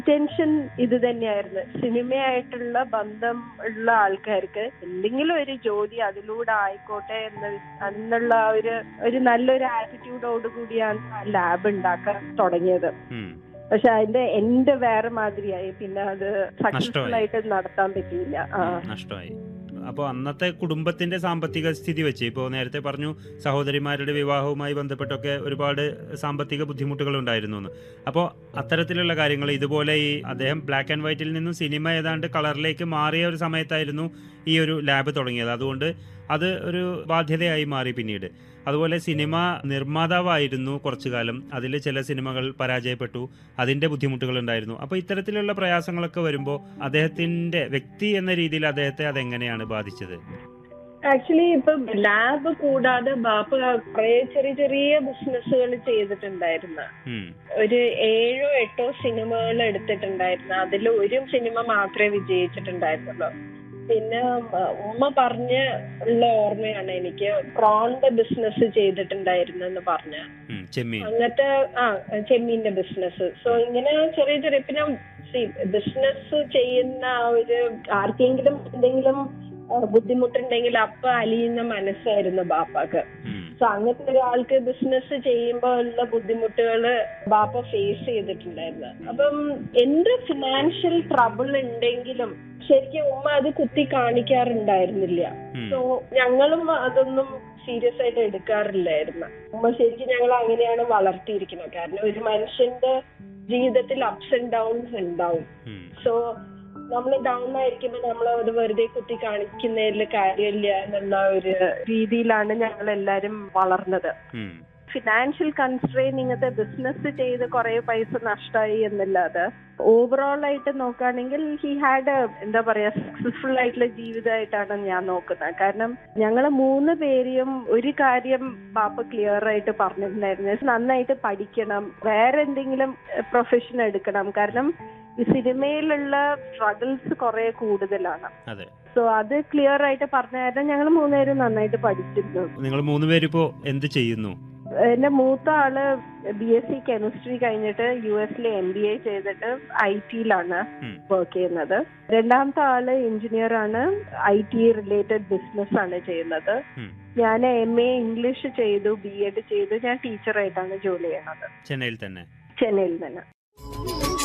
Tension ഇത് തന്നെയായിരുന്നു സിനിമയായിട്ടുള്ള ബന്ധം ഉള്ള ആൾക്കാർക്ക് എന്തെങ്കിലും ഒരു ജോലി അതിലൂടെ ആയിക്കോട്ടെ എന്ന് എന്നുള്ള ആ ഒരു ഒരു നല്ലൊരു ആറ്റിറ്റ്യൂഡോട് കൂടിയാണ് ആ ലാബ് ഉണ്ടാക്കാൻ തുടങ്ങിയത് ഉം. പക്ഷെ അതിന്റെ എൻഡ് വേറെ മാതിരിയായി പിന്നെ അത് സക്സസ്ഫുൾ നഷ്ടമായി. ആയിട്ട് നടത്താൻ പറ്റിയില്ല ആ നഷ്ടമായി അപ്പോൾ അന്നത്തെ കുടുംബത്തിന്റെ സാമ്പത്തിക സ്ഥിതി വെച്ച് ഇപ്പോൾ നേരത്തെ പറഞ്ഞു സഹോദരിമാരുടെ വിവാഹവുമായി ബന്ധപ്പെട്ടൊക്കെ ഒരുപാട് സാമ്പത്തിക ബുദ്ധിമുട്ടുകൾ ഉണ്ടായിരുന്നു എന്ന് അപ്പോൾ അത്തരത്തിലുള്ള കാര്യങ്ങൾ ഇതുപോലെ ഈ അദ്ദേഹം ബ്ലാക്ക് ആൻഡ് വൈറ്റിൽ നിന്നും സിനിമ ഏതാണ്ട് കളറിലേക്ക് മാറിയ ഒരു സമയത്തായിരുന്നു ഈ ഒരു ലാബ് തുടങ്ങിയത് അതുകൊണ്ട് അത് ഒരു ബാധ്യതയായി മാറി പിന്നീട് അതുപോലെ സിനിമ നിർമ്മാതാവായിരുന്നു കുറച്ചു കാലം അതിൽ ചില സിനിമകൾ പരാജയപ്പെട്ടു അതിന്റെ ബുദ്ധിമുട്ടുകൾ ഉണ്ടായിരുന്നു അപ്പോൾ ഇത്തരത്തിലുള്ള പ്രയാസങ്ങളൊക്കെ വരുമ്പോൾ അദ്ദേഹത്തിന്റെ വ്യക്തി എന്ന രീതിയിൽ അദ്ദേഹത്തെ അതെങ്ങനെയാണ് ബാധിച്ചത് ആക്ച്വലി ഇപ്പൊ ലാബ് കൂടാതെ ബാപ്പ കുറെ ചെറിയ ചെറിയ ബിസിനസ്സുകൾ ചെയ്തിട്ടുണ്ടായിരുന്നു ഉം, ഒരു ഏഴോ എട്ടോ സിനിമകൾ എടുത്തിട്ടുണ്ടായിരുന്നു അതിൽ ഒരു സിനിമ മാത്രമേ വിജയിച്ചിട്ടുണ്ടായിരുന്നുള്ളൂ പിന്നെ ഉം, ഉമ്മ പറഞ്ഞ ഉള്ള ഓർമ്മയാണ് എനിക്ക് പ്രോണിന്റെ ബിസിനസ് ചെയ്തിട്ടുണ്ടായിരുന്നെന്ന് പറഞ്ഞ ഉം, ചെമ്മീൻ അങ്ങനത്തെ ആ ചെമ്മീന്റെ ബിസിനസ് സോ ഇങ്ങനെ ചെറിയ ചെറിയ പിന്നെ ബിസിനസ് ചെയ്യുന്ന ആ ഒരു ആർക്കെങ്കിലും എന്തെങ്കിലും ആ, ബുദ്ധിമുട്ടുണ്ടെങ്കിൽ അപ്പൊ അലിയുന്ന മനസ്സായിരുന്നു ബാപ്പാക്ക് ഉം, സോ അങ്ങനത്തെ ഒരാൾക്ക് ബിസിനസ് ചെയ്യുമ്പോൾ ഉള്ള ബുദ്ധിമുട്ടുകള് ബാപ്പ ഫേസ് ചെയ്തിട്ടുണ്ടായിരുന്നു അപ്പം എന്ത് ഫിനാൻഷ്യൽ ട്രബിൾ ഉണ്ടെങ്കിലും ശരിക്കും ഉമ്മ അത് കുത്തി കാണിക്കാറുണ്ടായിരുന്നില്ല ഉം, സോ ഞങ്ങളും അതൊന്നും സീരിയസ് ആയിട്ട് എടുക്കാറില്ലായിരുന്നു ഉമ്മ ശരിക്കും ഞങ്ങൾ അങ്ങനെയാണ് വളർത്തിയിരിക്കുന്നത് കാരണം ഒരു മനുഷ്യന്റെ ജീവിതത്തിൽ അപ്സ് ആൻഡ് ഡൗൺസ് ഉണ്ടാവും ഉം, സോ നമ്മൾ ഡൗൺ ആയിരിക്കുമ്പോൾ നമ്മൾ അത് വെറുതെ കുത്തി കാണിക്കുന്നതിൽ കാര്യമില്ല എന്നുള്ള ഒരു രീതിയിലാണ് ഞങ്ങൾ എല്ലാരും വളർന്നത് ഉം, ഫിനാൻഷ്യൽ കൺസ്ട്രെയിൻ ഇങ്ങനത്തെ ബിസിനസ് ചെയ്ത് കുറെ പൈസ നഷ്ടമായി എന്നല്ലാതെ ഓവറോൾ ആയിട്ട് നോക്കുകയാണെങ്കിൽ ഹി ഹാഡ് എന്താ പറയാ സക്സസ്ഫുൾ ആയിട്ടുള്ള ജീവിതമായിട്ടാണ് ഞാൻ നോക്കുന്നത് കാരണം ഞങ്ങൾ മൂന്ന് പേരെയും ഒരു കാര്യം പാപ്പ ക്ലിയർ ആയിട്ട് പറഞ്ഞിട്ടുണ്ടായിരുന്നു നന്നായിട്ട് പഠിക്കണം വേറെ എന്തെങ്കിലും പ്രൊഫഷൻ എടുക്കണം കാരണം ഈ സിനിമയിലുള്ള സ്ട്രഗിൾസ് കുറെ കൂടുതലാണ് അതെ സോ അത് ക്ലിയർ ആയിട്ട് പറഞ്ഞ കാരണം ഞങ്ങൾ മൂന്നുപേരും നന്നായിട്ട് പഠിച്ചിരുന്നു നിങ്ങൾ മൂന്ന് പേരിപ്പോ എന്ത് ചെയ്യുന്നു എന്റെ മൂത്ത ആള് ബി എസ് സി കെമിസ്ട്രി കഴിഞ്ഞിട്ട് യു എസിലെ എം ബി എ ചെയ്തിട്ട് ഐ ടിയിലാണ് ഉം. വർക്ക് ചെയ്യുന്നത് രണ്ടാമത്തെ ആള് എഞ്ചിനീയർ ആണ് ഐ ടി റിലേറ്റഡ് ബിസിനസ് ആണ് ചെയ്യുന്നത് ഉം. ഞാൻ എം എ ഇംഗ്ലീഷ് ചെയ്തു ബി എഡ് ചെയ്തു ഞാൻ ടീച്ചറായിട്ടാണ് ജോലി ചെയ്യണത് ചെന്നൈയിൽ തന്നെ ചെന്നൈയിൽ തന്നെ